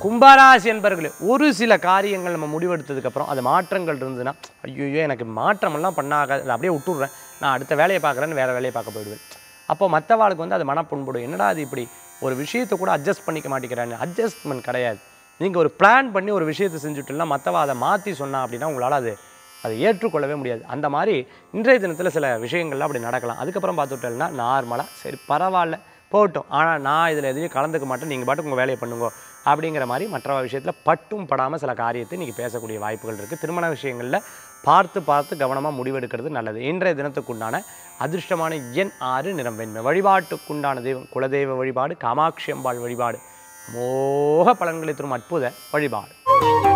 கும்பராசி என்பர்களே ஒரு சில காரியங்கள் நம்ம முடிவெடுத்ததுக்கப்புறம் அது மாற்றங்கள் இருந்ததுன்னா ஐயோ எனக்கு மாற்றமெல்லாம் பண்ணாக அதை அப்படியே விட்டுடுறேன் நான் அடுத்த வேலையை பார்க்குறேன்னு வேறு வேலையை பார்க்க போயிடுவேன் அப்போ மற்றவாளுக்கு வந்து அது மனப்புண்படும் என்னடா அது இப்படி ஒரு விஷயத்தை கூட அட்ஜஸ்ட் பண்ணிக்க மாட்டேங்கிறாங்க அட்ஜஸ்ட்மெண்ட் கிடையாது நீங்கள் ஒரு பிளான் பண்ணி ஒரு விஷயத்தை செஞ்சுட்டுலாம் மற்றவா அதை மாற்றி சொன்னா அப்படின்னா உங்களால் அது அதை ஏற்றுக்கொள்ளவே முடியாது அந்த மாதிரி இன்றைய தினத்தில் சில விஷயங்கள்லாம் அப்படி நடக்கலாம் அதுக்கப்புறம் பார்த்துட்டோம்னா நார்மலாக சரி பரவாயில்ல போகட்டும் ஆனால் நான் இதில் எதையும் கலந்துக்க மாட்டேன் நீங்கள் பாட்டுக்கு உங்கள் வேலையை பண்ணுங்க அப்படிங்கிற மாதிரி மற்ற விஷயத்தில் பட்டும் படாமல் சில காரியத்தை நீங்கள் பேசக்கூடிய வாய்ப்புகள் இருக்குது திருமண விஷயங்களில் பார்த்து பார்த்து கவனமாக முடிவெடுக்கிறது நல்லது இன்றைய தினத்துக்குண்டான அதிர்ஷ்டமான எண் ஆறு நிறம் வெண்மை வழிபாட்டுக்குண்டான தெய்வம் குலதெய்வ வழிபாடு காமாட்சி அம்பாள் வழிபாடு மோக பலன்களை தரும் அற்புத வழிபாடு